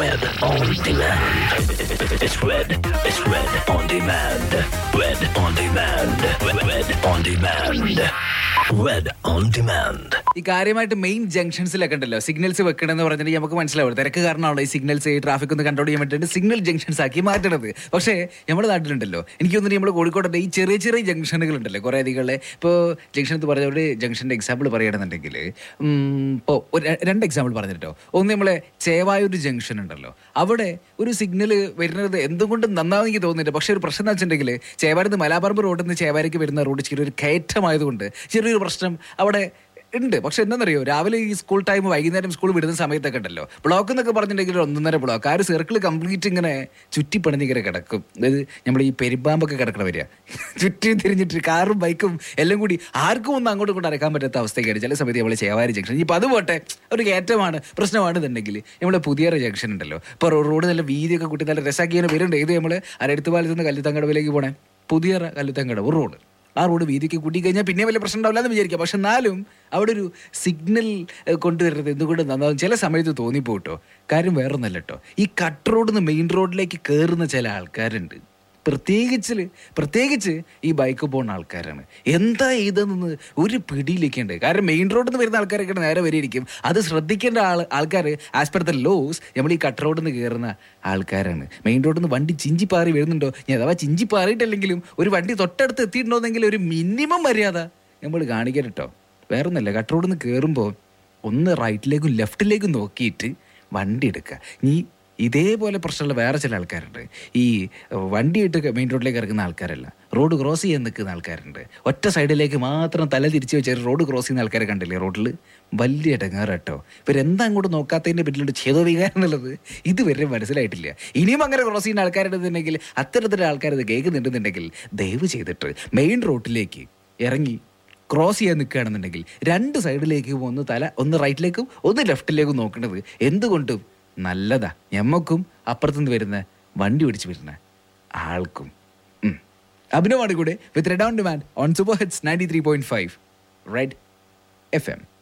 Red on demand. It's red. It's red on demand. Red on demand. Red, red on demand. Red on demand. ഈ കാര്യമായിട്ട് main ജംഗ്ഷൻസിലൊക്കെ ഉണ്ടല്ലോ signals വെക്കണമെന്ന് പറഞ്ഞിട്ടുണ്ടെങ്കിൽ നമുക്ക് മനസ്സിലാവും തിരക്ക് കാരണമാണല്ലോ ഈ സിഗ്നൽസ് ഈ ട്രാഫിക് ഒന്ന് കൺട്രോൾ ചെയ്യാൻ വേണ്ടിയിട്ട് സിഗ്നൽ ജംഗ്ഷൻസ് ആക്കി മാറ്റണത് പക്ഷേ നമ്മുടെ നാട്ടിലുണ്ടല്ലോ എനിക്ക് തോന്നുന്നു നമ്മുടെ കോഴിക്കോട്ടെ ഈ ചെറിയ ചെറിയ ജംഗ്ഷനുകൾ ഉണ്ടല്ലോ കുറേ അധികം ഇപ്പോൾ ജംഗ്ഷൻ എന്ന് പറഞ്ഞ ഒരു ജംഗ്ഷൻ്റെ എക്സാമ്പിൾ പറയുകയാണെന്നുണ്ടെങ്കിൽ ഇപ്പോൾ രണ്ട് എക്സാമ്പിൾ പറഞ്ഞിട്ടോ ഒന്ന് നമ്മളെ ചേവായൂർ ജംഗ്ഷൻ ഉണ്ടല്ലോ അവിടെ ഒരു സിഗ്നൽ വരുന്നത് എന്തുകൊണ്ടും നന്നാവും എനിക്ക് തോന്നുന്നില്ല പക്ഷേ ഒരു പ്രശ്നം എന്ന് വെച്ചിട്ടുണ്ടെങ്കിൽ ചേവാരിന്ന് മലാപ്പറമ്പ് റോഡിൽ നിന്ന് ചേവാരിക്ക് വരുന്ന റോഡ് ചെറിയൊരു കയറ്റമായതുകൊണ്ട് ചെറിയൊരു പ്രശ്നം അവിടെ ഉണ്ട് പക്ഷെ എന്താണെന്നറിയോ രാവിലെ ഈ സ്കൂൾ ടൈം വൈകുന്നേരം സ്കൂൾ വിടുന്ന സമയത്തൊക്കെ ഉണ്ടല്ലോ ബ്ലോക്ക് എന്നൊക്കെ പറഞ്ഞിട്ടുണ്ടെങ്കിൽ ഒരു ഒന്നൊന്നര ബ്ലോക്ക് ആ ഒരു സർക്കിൾ കംപ്ലീറ്റ് ഇങ്ങനെ ചുറ്റിപ്പണിഞ്ഞ് ഇങ്ങനെ കിടക്കും അതായത് നമ്മൾ ഈ പെരുമ്പാമ്പൊക്കെ കിടക്കണ വരിക ചുറ്റി തിരിഞ്ഞിട്ട് കാറും ബൈക്കും എല്ലാം കൂടി ആർക്കും ഒന്നും അങ്ങോട്ടും ഇങ്ങോട്ട് അടക്കാൻ പറ്റാത്ത അവസ്ഥയൊക്കെയാണ് ചില സമയത്ത് നമ്മൾ ചേവാരി ജംഗ്ഷൻ ഇപ്പം അത് പോട്ടെ ഒരു കയറ്റമാണ് പ്രശ്നമാണെന്നുണ്ടെങ്കിൽ നമ്മുടെ പുതിയ ജംഗ്ഷൻ ഉണ്ടല്ലോ ഇപ്പോൾ റോഡ് നല്ല വീതിയൊക്കെ കൂട്ടി നല്ല രസാക്കി ഇങ്ങനെ വരുന്നുണ്ട് ഇത് നമ്മൾ അരടുത്ത് പാലത്ത് നിന്ന് കല്ലുത്തങ്കടവിലേക്ക് പോണേ പുതിയ കല്ലുത്തങ്കടവ് റോഡ് ആ റോഡ് വീതിക്ക് കൂട്ടി കഴിഞ്ഞാൽ പിന്നെ വലിയ പ്രശ്നം ഉണ്ടാവില്ല എന്ന് വിചാരിക്കാം പക്ഷെ എന്നാലും അവിടെ ഒരു സിഗ്നൽ ഏഹ്, കൊണ്ടുവരുന്നത് എന്തുകൊണ്ട് നന്നാവും ചില സമയത്ത് തോന്നിപ്പോട്ടോ കാര്യം വേറൊന്നല്ല കേട്ടോ ഈ കട്ട് റോഡിൽ നിന്ന് മെയിൻ റോഡിലേക്ക് കയറുന്ന ചില ആൾക്കാരുണ്ട് പ്രത്യേകിച്ച് പ്രത്യേകിച്ച് ഈ ബൈക്ക് പോകുന്ന ആൾക്കാരാണ് എന്താ ഇതെന്ന് ഒരു പിടിയിലേക്കുണ്ട് കാരണം മെയിൻ റോഡിൽ നിന്ന് വരുന്ന ആൾക്കാരൊക്കെ നേരെ വരെയിരിക്കും അത് ശ്രദ്ധിക്കേണ്ട ആൾ ആൾക്കാർ ആസ് പെർ ദ ലോസ് നമ്മൾ ഈ കട്ട് റോഡിൽ നിന്ന് കയറുന്ന ആൾക്കാരാണ് മെയിൻ റോഡിൽ നിന്ന് വണ്ടി ചിഞ്ചി പാറി വരുന്നുണ്ടോ ഞാൻ അഥവാ ചിഞ്ചി പാറിയിട്ടല്ലെങ്കിലും ഒരു വണ്ടി തൊട്ടടുത്ത് എത്തിയിട്ടുണ്ടോന്നെങ്കിൽ ഒരു മിനിമം മര്യാദ നമ്മൾ കാണിക്കണം കേട്ടോ വേറൊന്നല്ല കട്ട് റോഡിൽ നിന്ന് കയറുമ്പോൾ ഒന്ന് റൈറ്റിലേക്കും ലെഫ്റ്റിലേക്കും നോക്കിയിട്ട് വണ്ടി എടുക്കുക നീ ഇതേപോലെ പ്രശ്നമുള്ള വേറെ ചില ആൾക്കാരുണ്ട് ഈ വണ്ടിയിട്ട് മെയിൻ റോഡിലേക്ക് ഇറങ്ങുന്ന ആൾക്കാരല്ല റോഡ് ക്രോസ് ചെയ്യാൻ നിൽക്കുന്ന ആൾക്കാരുണ്ട് ഒറ്റ സൈഡിലേക്ക് മാത്രം തല തിരിച്ച് വെച്ച് റോഡ് ക്രോസ് ചെയ്യുന്ന ആൾക്കാരെ കണ്ടില്ലേ റോഡിൽ വലിയ ഇടങ്ങാറട്ടോ ഇവരെന്താ അങ്ങോട്ട് നോക്കാത്തതിൻ്റെ പിന്നിലുണ്ട് ഛേദോ വികാരം എന്നുള്ളത് ഇതുവരെ മനസ്സിലായിട്ടില്ല ഇനിയും അങ്ങനെ ക്രോസ് ചെയ്യുന്ന ആൾക്കാരുണ്ടെന്നുണ്ടെങ്കിൽ അത്തരത്തിലുള്ള ആൾക്കാർ ഇത് കേൾക്കുന്നുണ്ടെന്നുണ്ടെങ്കിൽ ദയവ് ചെയ്തിട്ട് മെയിൻ റോഡിലേക്ക് ഇറങ്ങി ക്രോസ് ചെയ്യാൻ നിൽക്കുകയാണെന്നുണ്ടെങ്കിൽ രണ്ട് സൈഡിലേക്ക് ഒന്ന് തല ഒന്ന് റൈറ്റിലേക്കും ഒന്ന് ലെഫ്റ്റിലേക്കും നോക്കുന്നത് എന്തുകൊണ്ടും നല്ലതാ ഞമ്മക്കും അപ്പുറത്തുനിന്ന് വരുന്ന വണ്ടി പിടിച്ച് വരുന്ന ആൾക്കും ഉം. അഭിനവാണ് കൂടെ with Red on demand on super hits ninety three point five Red F M